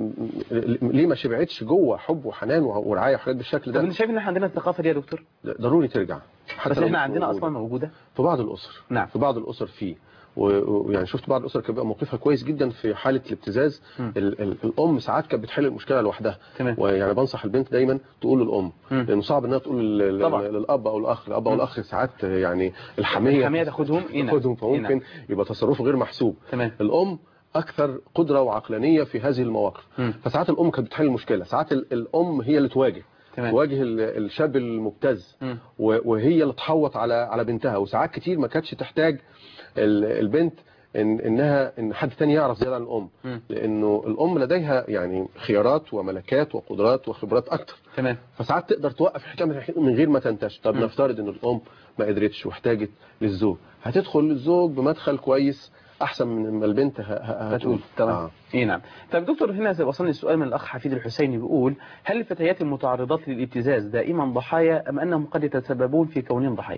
ليه ما شبعتش جوه حب وحنان ورعايه وحاجات بالشكل طب ده انت شايف ان احنا عندنا الثقافه دي يا دكتور ضروري ترجع حتى بس لو احنا مش عندنا موجودة. اصلا موجوده في بعض الاسر نعم. في بعض الاسر فيه و- ويعني شفت بعض الاسر كان بيبقى موقفها كويس جدا في حاله الابتزاز مم. ال ال الام ساعات كانت بتحل المشكله لوحدها تمام ويعني بنصح البنت دايما تقول للام مم. لانه صعب انها تقول لل- طبعا. للاب او الاخ الاب او مم. الاخ ساعات يعني الحميه الحمية تاخدهم إيه نعم. تاخدهم إيه نعم. فممكن يبقى تصرفه غير محسوب تمام الام اكثر قدره وعقلانيه في هذه المواقف مم. فساعات الام كانت بتحل المشكله ساعات ال- الام هي اللي تواجه تمام تواجه ال- الشاب المبتز مم. و- وهي اللي تحوط على على بنتها وساعات كتير ما كانتش تحتاج ال- البنت إن انها ان حد تاني يعرف زياده عن الام مم. لانه الام لديها يعني خيارات وملكات وقدرات وخبرات اكتر تمام فساعات تقدر توقف الحكايه من من غير ما تنتشر طب مم. نفترض ان الام ما قدرتش واحتاجت للزوج هتدخل للزوج بمدخل كويس احسن من ما البنت ه- ه- هتقول هتقول تمام آه. اي نعم طيب دكتور هنا وصلني السؤال من الاخ حفيد الحسيني بيقول هل الفتيات المتعرضات للابتزاز دائما ضحايا ام انهم قد يتسببون في كونهم ضحايا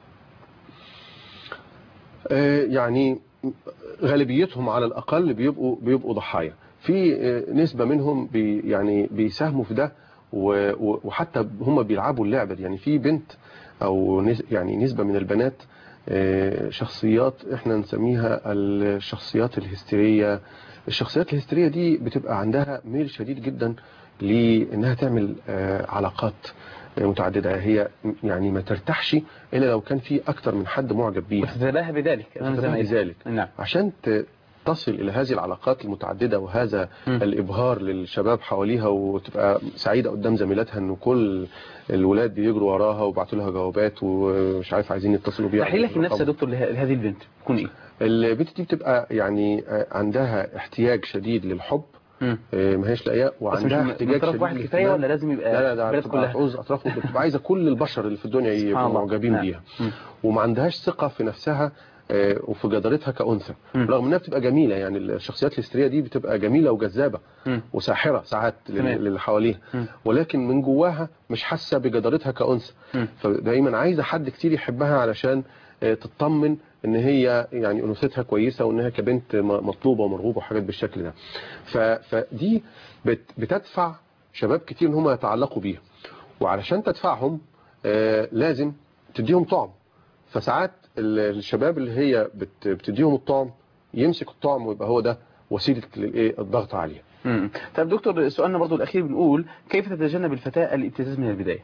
آه، يعني غالبيتهم على الأقل بيبقوا بيبقوا ضحايا في آه، نسبة منهم بي يعني بيساهموا في ده و- و- وحتى هم بيلعبوا اللعبة دي يعني في بنت أو نس- يعني نسبة من البنات آه، شخصيات احنا نسميها الشخصيات الهستيرية الشخصيات الهستيرية دي بتبقى عندها ميل شديد جدا لانها تعمل آه، علاقات آه، متعددة هي يعني ما ترتاحش الا لو كان في اكتر من حد معجب بيها وتتباهى بذلك امام تتباهى زمايلها بذلك نعم عشان ت... تصل الى هذه العلاقات المتعدده وهذا مم. الابهار للشباب حواليها وتبقى سعيده قدام زميلاتها ان كل الولاد بيجروا وراها وبعتوا لها جوابات ومش عارف عايزين يتصلوا بيها تحليلك النفسي يا دكتور له- لهذه البنت تكون ايه؟ البنت دي بتبقى يعني عندها احتياج شديد للحب مم. آه، ما هيش لاقياه بس مش وعندها من احتياج من طرف شديد واحد كفايه للاهتمام. ولا لازم يبقى لا لا ده البلد بتبقى كلها؟ تعوز اطراف بتبقى عايزه كل البشر اللي في الدنيا سبحان يبقوا الله. معجبين نعم. بيها مم. وما عندهاش ثقه في نفسها آه، وفي جدارتها كأنثى مم. رغم انها بتبقى جميله يعني الشخصيات الاستريه دي بتبقى جميله وجذابه مم. وساحره ساعات لل- تمام. للي حواليها مم. ولكن من جواها مش حاسه بجدارتها كأنثى مم. فدايما عايزه حد كتير يحبها علشان آه، تطمن ان هي يعني انوثتها كويسه وانها كبنت م- مطلوبه ومرغوبه وحاجات بالشكل ده ف- فدي بت- بتدفع شباب كتير ان هم يتعلقوا بيها وعلشان تدفعهم آه، لازم تديهم طعم فساعات ال- الشباب اللي هي بت- بتديهم الطعم يمسك الطعم ويبقى هو ده وسيله للايه الضغط عليها مم. طب دكتور سؤالنا برضو الأخير بنقول كيف تتجنب الفتاة الابتزاز من البداية؟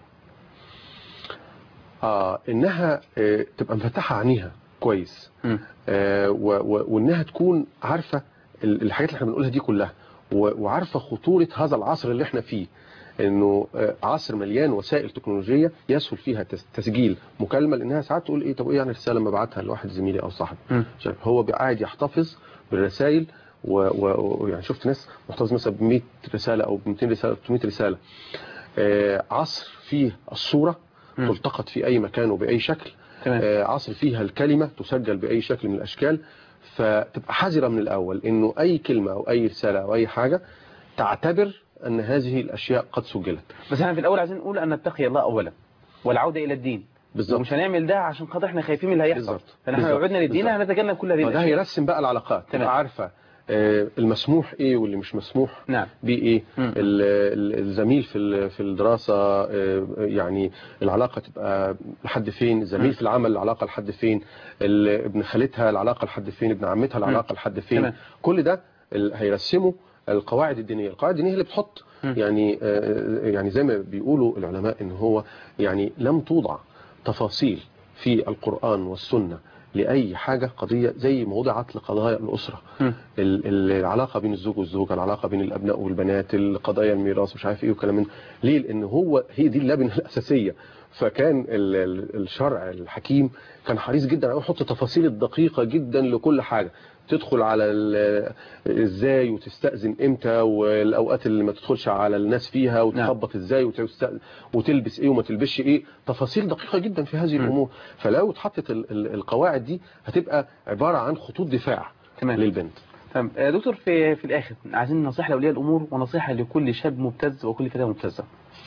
اه انها آه، تبقى مفتحه عينيها كويس مم. آه، و- و- وانها تكون عارفه ال- الحاجات اللي احنا بنقولها دي كلها و- وعارفه خطوره هذا العصر اللي احنا فيه انه آه، عصر مليان وسائل تكنولوجيه يسهل فيها تس- تسجيل مكالمه لانها ساعات تقول ايه طب ايه يعني الرساله لما ابعتها لواحد زميلي او صاحبي مم. شايف هو قاعد يحتفظ بالرسائل ويعني شفت ناس محتفظ مثلا ب 100 رساله او ب 200 رساله 300 رساله آه، عصر فيه الصوره مم. تلتقط في اي مكان وباي شكل تمام. آه، عصر فيها الكلمه تسجل باي شكل من الاشكال فتبقى حذره من الاول انه اي كلمه او اي رساله او اي حاجه تعتبر ان هذه الاشياء قد سجلت بس احنا في الأول عايزين نقول أن نتقي الله أولا والعودة إلى الدين بالظبط. ومش هنعمل ده عشان خاطر احنا خايفين من اللي هيحصل بالظبط. فنحن لو بالظبط. عدنا للدين بالظبط. هنتجنب كل هذه فده الأشياء هيرسم بقى العلاقات تمام. تبقى عارفه آه، المسموح ايه واللي مش مسموح نعم بيه ايه مم. ال- ال- الزميل في ال- في الدراسه آه، يعني العلاقه تبقى لحد فين مم. الزميل في العمل العلاقه لحد فين ال- ابن خالتها العلاقه لحد فين ابن عمتها العلاقه لحد فين تمام. كل ده ال- هيرسموا القواعد الدينيه القواعد الدينيه اللي بتحط مم. يعني آه، يعني زي ما بيقولوا العلماء ان هو يعني لم توضع تفاصيل في القرآن والسنة لأي حاجة قضية زي ما وضعت لقضايا الأسرة مم. ال- ال- العلاقة بين الزوج والزوجة العلاقة بين الأبناء والبنات القضايا الميراث مش عارف إيه وكلام من ليه لأن هو هي دي اللبنة الأساسية فكان ال- ال- الشرع الحكيم كان حريص جدا على يحط تفاصيل الدقيقة جدا لكل حاجة تدخل على ال- ازاي وتستأذن امتى والاوقات اللي ما تدخلش على الناس فيها وتخبط ازاي وتستأذن وتلبس ايه وما تلبسش ايه تفاصيل دقيقة جدا في هذه م. الامور فلو اتحطت ال- ال- القواعد دي هتبقى عبارة عن خطوط دفاع تمام للبنت تمام آه، دكتور في في الآخر عايزين نصيحة لأولياء الأمور ونصيحة لكل شاب مبتز وكل فتاة مبتزة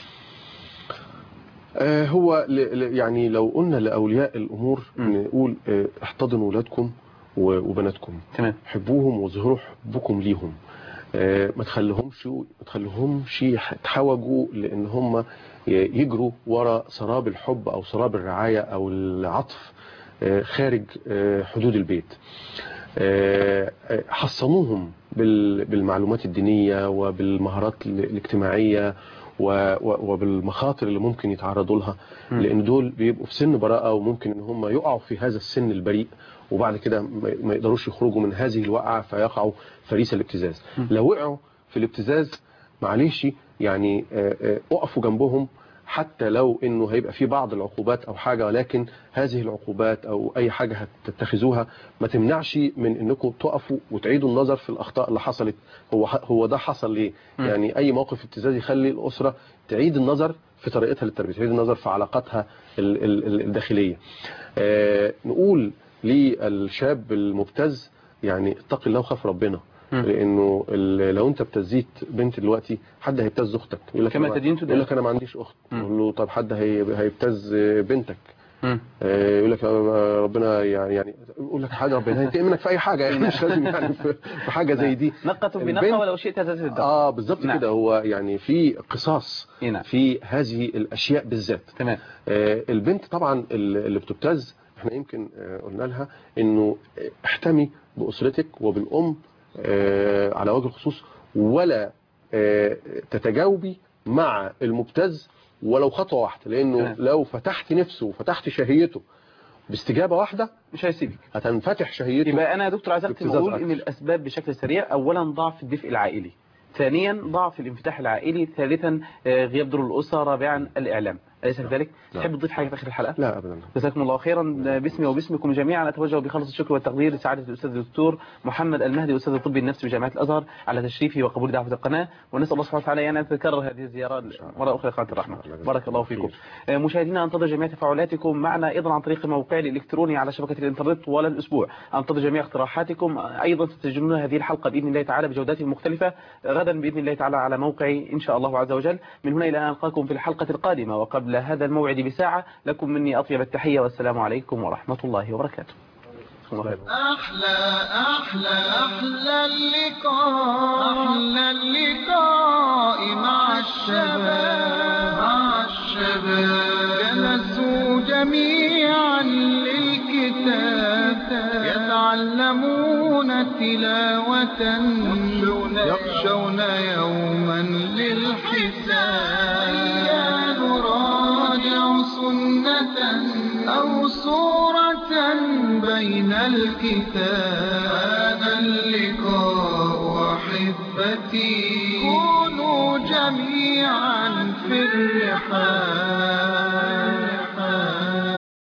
آه، هو ل- ل- يعني لو قلنا لأولياء الأمور م. نقول آه، احتضنوا ولادكم و- وبناتكم تمام حبوهم واظهروا حبكم ليهم آه، ما تخليهمش ما تخليهمش يتحوجوا لان هم ي- يجروا ورا سراب الحب او سراب الرعايه او العطف آه، خارج آه، حدود البيت آه، آه، حصنوهم بال- بالمعلومات الدينيه وبالمهارات ال- الاجتماعيه و- و- وبالمخاطر اللي ممكن يتعرضوا لها مم. لان دول بيبقوا في سن براءه وممكن ان هم يقعوا في هذا السن البريء وبعد كده ما ما يقدروش يخرجوا من هذه الوقعه فيقعوا فريس الابتزاز مم. لو وقعوا في الابتزاز معلش يعني آه، آه، اقفوا جنبهم حتى لو انه هيبقى في بعض العقوبات او حاجه ولكن هذه العقوبات او اي حاجه هتتخذوها ما تمنعش من انكم تقفوا وتعيدوا النظر في الاخطاء اللي حصلت هو هو ده حصل ليه م. يعني اي موقف ابتزاز يخلي الاسره تعيد النظر في طريقتها للتربيه تعيد النظر في علاقاتها ال- ال- ال- الداخليه آه، نقول للشاب المبتز يعني اتق الله وخاف ربنا مم. لانه ال- لو انت ابتزيت بنت دلوقتي حد هيبتز اختك يقول لك كما أنا- تدين تدان. يقول لك انا ما عنديش اخت مم. يقول له طب حد هي- هيبتز بنتك مم. آه، يقول لك آه، ربنا يعني يعني يقول لك حاجه ربنا هينتقم منك في اي حاجه يعني مش لازم يعني في في حاجه زي دي نقة بنقة البنت- ولو شئت هزت الدقة اه بالظبط نعم. كده هو يعني في قصاص إيه نعم في هذه الاشياء بالذات تمام آه، البنت طبعا ال- اللي بتبتز احنا يمكن آه، قلنا لها انه احتمي باسرتك وبالام آه، على وجه الخصوص ولا آه، تتجاوبي مع المبتز ولو خطوه واحده لانه تمام. لو فتحت نفسه وفتحت شهيته باستجابه واحده مش هيسيبك هتنفتح شهيته يبقى انا يا دكتور عايز اختم ابتزاز اقول أكتر. ان الاسباب بشكل سريع اولا ضعف الدفء العائلي ثانيا ضعف الانفتاح العائلي ثالثا آه، غياب دور الاسره رابعا الاعلام اليس كذلك نعم. تحب تضيف حاجه في اخر الحلقه لا ابدا جزاكم الله خيرا باسمي وباسمكم جميعا اتوجه بخلص الشكر والتقدير لسعاده الاستاذ الدكتور محمد المهدي استاذ الطب النفسي بجامعه الازهر على تشريفي وقبول دعوه القناه ونسال الله سبحانه وتعالى ان تتكرر هذه الزياره مره اخرى قناه الرحمه بارك الله فيكم آه، مشاهدينا انتظر جميع تفاعلاتكم معنا ايضا عن طريق موقعي الالكتروني على شبكه الانترنت طوال الاسبوع انتظر جميع اقتراحاتكم ايضا ستجدون هذه الحلقه باذن الله تعالى بجودات مختلفه غدا باذن الله تعالى على موقعي ان شاء الله عز وجل من هنا الى ان القاكم في الحلقه القادمه وقبل هذا الموعد بساعه لكم مني اطيب التحيه والسلام عليكم ورحمه الله وبركاته الله خير. أحلى أحلى أحلى اللقاء أحلى اللقاء مع الشباب مع الشباب جلسوا جميعا للكتاب يتعلمون تلاوة يخشون يوما للحساب هيا نراجع سنة أو صورة بين الكتاب هذا اللقاء أحبتي كونوا جميعا في الرحاب